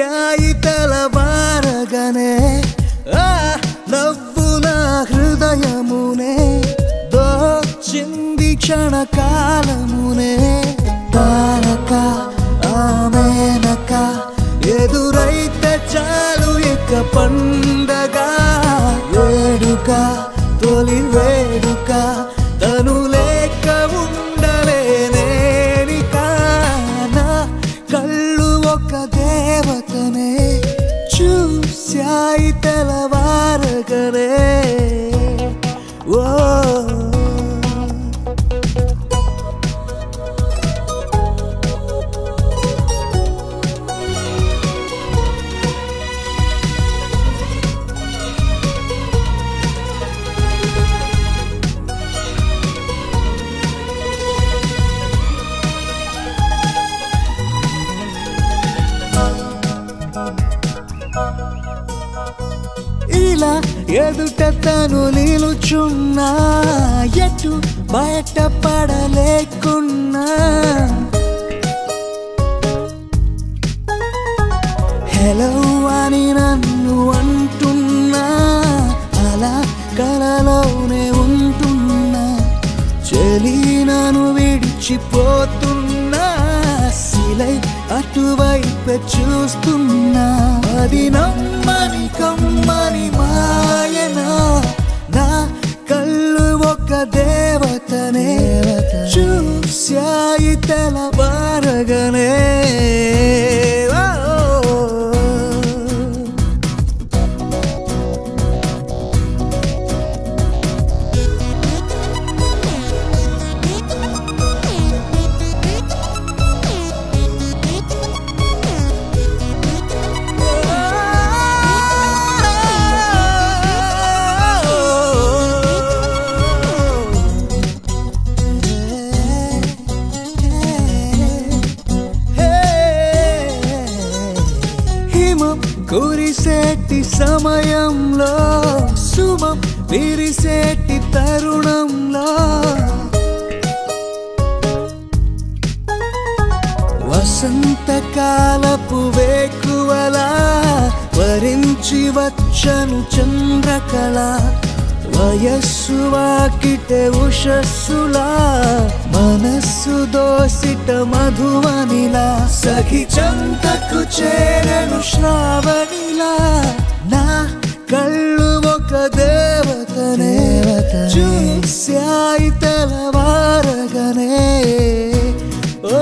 చూశాయి తెలవారగనే ఆ నవ్వు నా హృదయమునే దోచింది క్షణకాలమునే తారక ఆమెనక ఎదురైతే చాలు ఇక పండగ వేడుక తొలి వేడుక తను లేక ఉండలేనేనిక నా కళ్ళు ఒక దేవతనే చూశాయి తెలవారగనే ఓ ఇలా ఎదుట తను నిలుచున్నా ఎటు బయట పడలేకున్నా హలో అని నన్ను అంటున్నా అలా కలలోనే ఉంటున్నా చెలి నన్ను విడిచిపోతున్నా శిలై అటువైపు చూస్తున్నా అది నమ్మని కమ్మని మాయనా నా కళ్ళు ఒక దేవతనే చూశాయి తెలవారగనే ఓ హిమం కురిసేటి సమయంలో సుమం విరిసేటి తరుణంలో వసంతకాలపు వేకువలా వరించి వచ్చను చంద్రకళ వయస్సు వాకిటే ఉషస్సులా మనస్సు దోసిట మధువనిలా సఖి చంతకు చేరను శ్రావణిలా నా కళ్ళు ఒక దేవతనే చూశాయి తెలవారగనే ఓ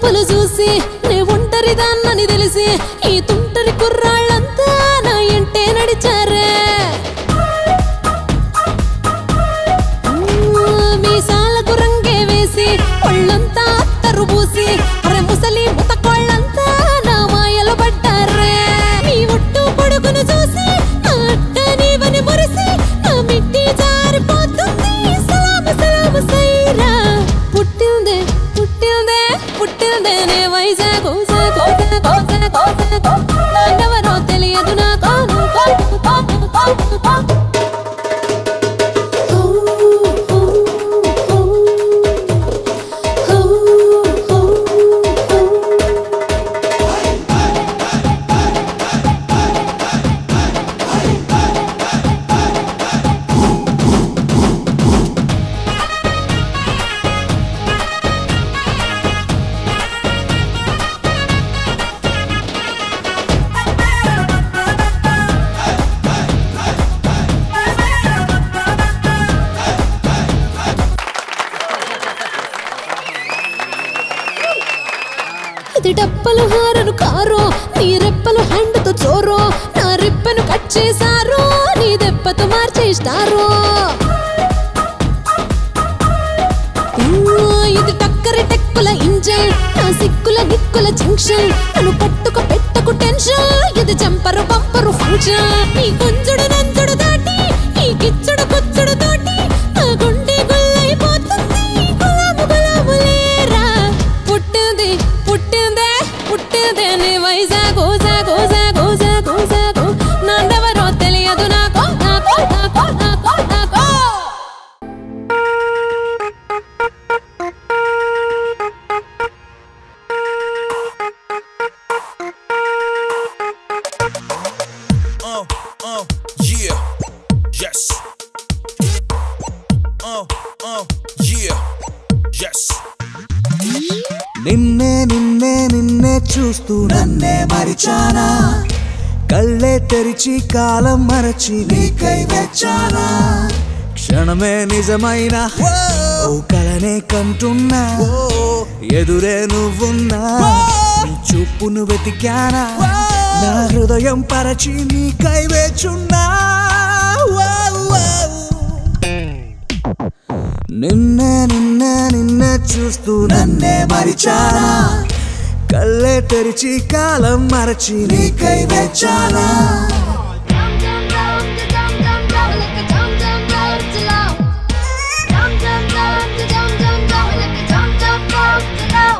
చూపులు చూసి నే ఒంటరిదాన్నని తెలిసి ఈ తుంటరి కుర్రాళ్ళంతా నా ఇంటే నడిచారే మీసాలకు రంగే వేసి ఒళ్ళంతా అత్తరు పూసి అరే ముసలి ముతకోళ్ళంతా నా మాయలు పడ్డారే నీ ఒట్టు పొడుగును చూసి నా అట్ట నీవని మురిసి నా మిట్టి జారిపోతుంది సలాము సలాము సైరా పుట్టిందే పుట్టిందే పుట్టిందే నే వైజాగ్ వైజాగ్ వైజాగ్ వైజాగ్ వైజాగ్ నాన్నెవరో తెలియదు నాకు ఇది డప్పలు హారను కారో నీ రెప్పలు హ్యాండ్తో చోరో నా రిప్పను కట్ చేశారో నీ దెబ్బతో మార్చేస్తారో ఇది టక్కరి టెక్కుల ఇంజన్ నా సిక్కుల గిక్కుల జంక్షన్ నన్ను పట్టుక పెట్టకు టెన్షన్ ఇది జంపరు పంపరు ఫంక్షన్ నీ గుంజుడు నంజుడు దాటి ఈ కిచ్చుడు కుచ్చుడు తోటి నా గుండె గుల్లైపోతుంది గులాబు గులాబు లేరా పుట్టింది పుట్టిందే పుట్టిందే నీ వైజాగ్ ఓజాగ్ ఓజాగ్ ఓజాగ్ ఓజాగ్ నాన్నెవరో తెలియదు నాకు నాకు నాకు నాకు నాకు Uh, uh, yeah, yes. Uh, uh, yeah, yes. నిన్నే నిన్నే నిన్నే చూస్తూ నన్నే మరిచానా కళ్ళే తెరిచి కాలం మరచి నీకై వెచ్చానా క్షణమే నిజమైన ఓ కలనే కంటున్నా ఎదురే నువ్వున్నా నీ చూపును వెతికానా నా హృదయం పరచి నీకై వేచున్నా నిన్నే నిన్నే నిన్నే చూస్తూ నన్నే మరిచానా కళ్ళే తెరిచి కాలం మరచి నీకై వెచ్చానా Dum dum dum dum dum dum like a dum dum dum below. Dum dum dum dum dum dum like a dum dum dum below.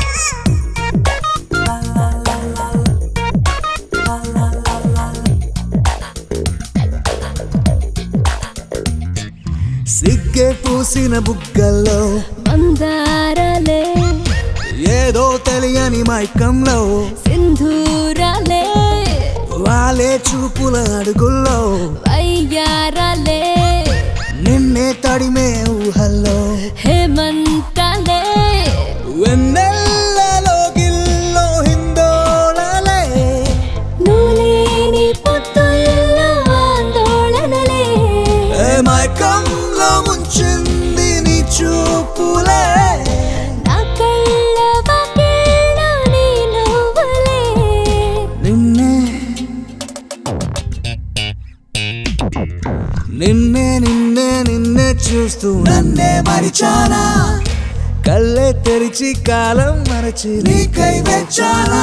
సిగ్గే పూసిన బుగ్గల్లో మందారలే ఏదో తెలియని మైకంలో సింధూరలే వాలే చూపుల అడుగుల్లో వయ్యారలే నిన్నే తడిమే ఊహల్లో హేమంతలే వెన్నెల్లలో గిల్లో హిందోళలే నులేని పొత్తుల్లో ఆందోళనలే ఏ మైకంలో ముంచింది నీ చూపులే నా కళ్ళ వాకిళ్ళ నీ నవ్వులే నిన్నే నిన్నే నిన్నే నిన్నే చూస్తూ నన్నే మరిచానా కళ్ళే తెరిచి కాలం మరచి నీకై వెచ్చానా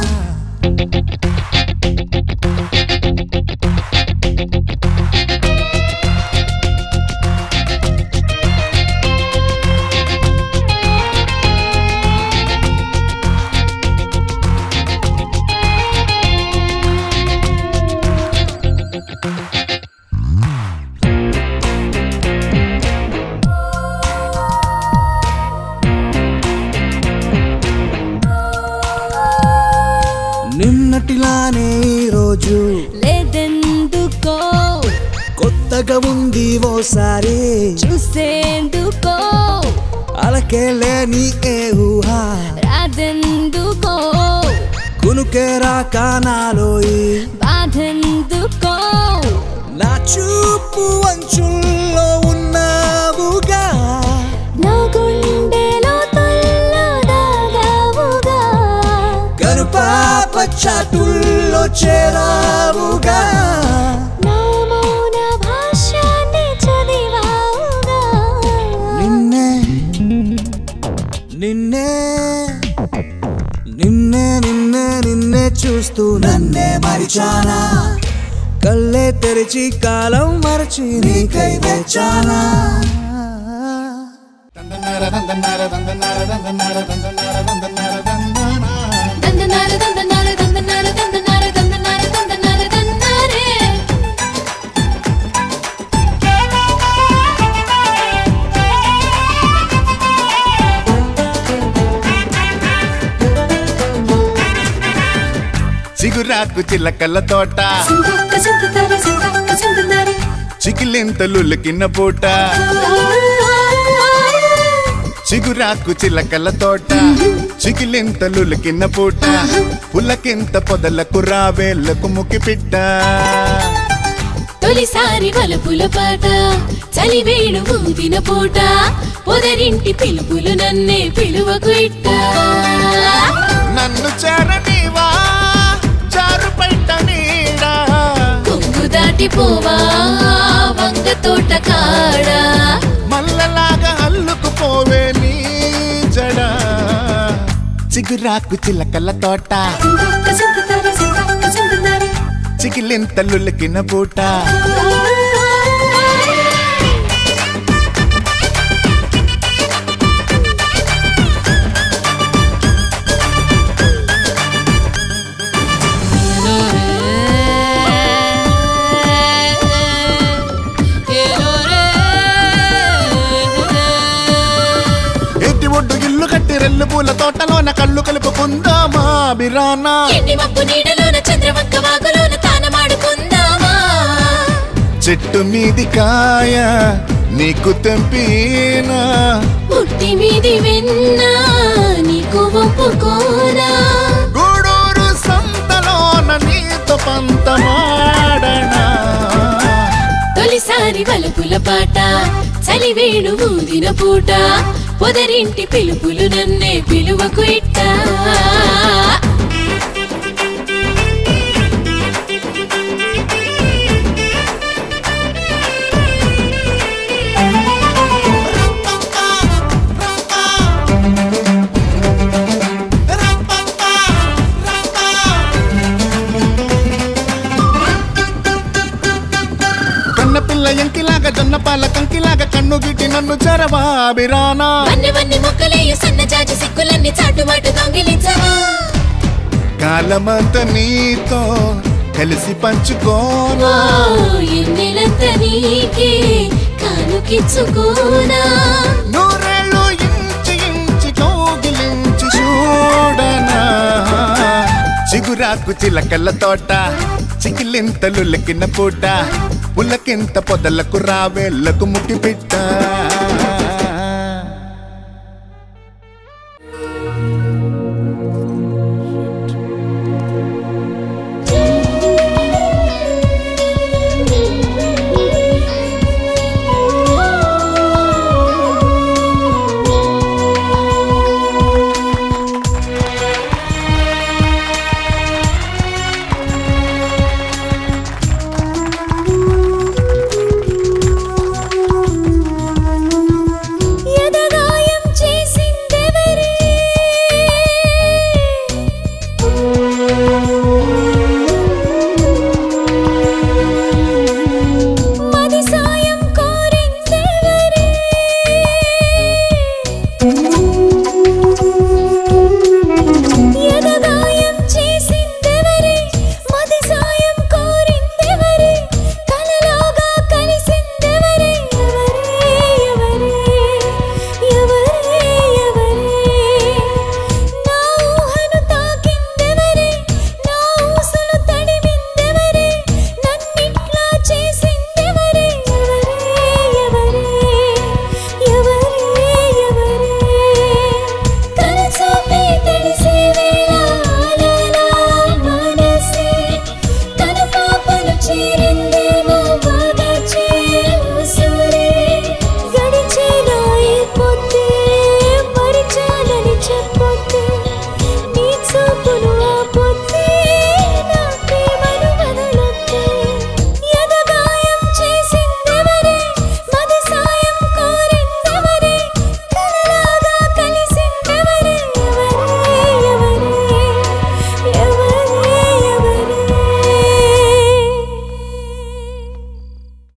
నిన్నటిలానే ఈ రోజు లేదెందుకో కొత్తగా ఉంది ఓసారి చూసేందుకో అలకే లేని ఏ ఊహ రాదెందుకో కునుకే రాక నాలో ఈ బాధెందుకో నా చూపు అంచుల్లో ఉన్నావుగా నా గుండెలో తొల్ల దాగావుగా పచ్చాటుల్లో చేరావుగా నా మౌన భాష్యాన్ని చదివావుగా నిన్నే నిన్నే నిన్నే నిన్నే నిన్నే చూస్తూ నన్నే మరిచానా కళ్ళే తెరిచి కాలం మరచి నీకై వెచ్చానా దందనార దందనార దందనార దందనార దందనార దందనార దందనారే చిగురాకు చిలకల తోట సిందక్క సిందతారే సిందక్క సిందనారే చికిలింతలుకిన్న పూట చిగురాకు చిలకల తోట చికిలింతలుకిన్న పూట పులకింత పొదలకు రావేళ్లకు ముకి పిట్ట తొలిసారి వలపుల పాట చలివేణు ఊదిన పూట పొదరింటి పిలుపులు నన్నే పిలువకు ఇట్ట నన్ను చేరనివా చారు పైట నీడా కొంగు దాటిపోవా వంగ తోట కాడా మల్లలాగా అల్లుకుపోవే నీ జడ చిగురాకు చిలకల తోట సిందక్క సిందతారే సిందక్క సిందనారే చికిలింతలుకిన పూట ఎట్టి ఒడ్డు ఇల్లు కట్టి రెల్లు పూల తోటలోన కళ్ళు కలుపుకుందామా బిరానా ఎండి మబ్బు నీడలోన చంద్రవంక వాగులోన తానమాడుకుందామా చెట్టు మీది కాయ నీకు తెంపినా పుట్టి మీది వెన్న నీకు ఒప్పుకోనా గూడూరు సంతలోన నీతో పంతమాడనా తొలిసారి వలపుల పాట చలివేణు ఊదిన పూట పొదరింటి పిలుపులు నన్నే పిలువకు ఇట్టా కన్న పిల్ల ఎంకిలాగా జొన్న పాల కంకిలాగా కన్ను గిట్టి నన్ను చెరవా బిరానా వన్ని వన్ని మొక్కలేయ సన్న జాజి సిక్కులన్నీ చాటుమాటు దొంగిలించవా కాలమంత నీతో కలిసి పంచుకోనా ఓ, ఎన్నెలంత నీకే కానుకిచ్చుకోనా నూరేళ్ళు ఇంచి ఇంచి కౌగిలించి చూడనా చిగురాకు చిలకల తోట చికిలింతలు లెక్కిన పూట పులకింత పొదలకు రావేళ్లకు ముట్టి పెట్ట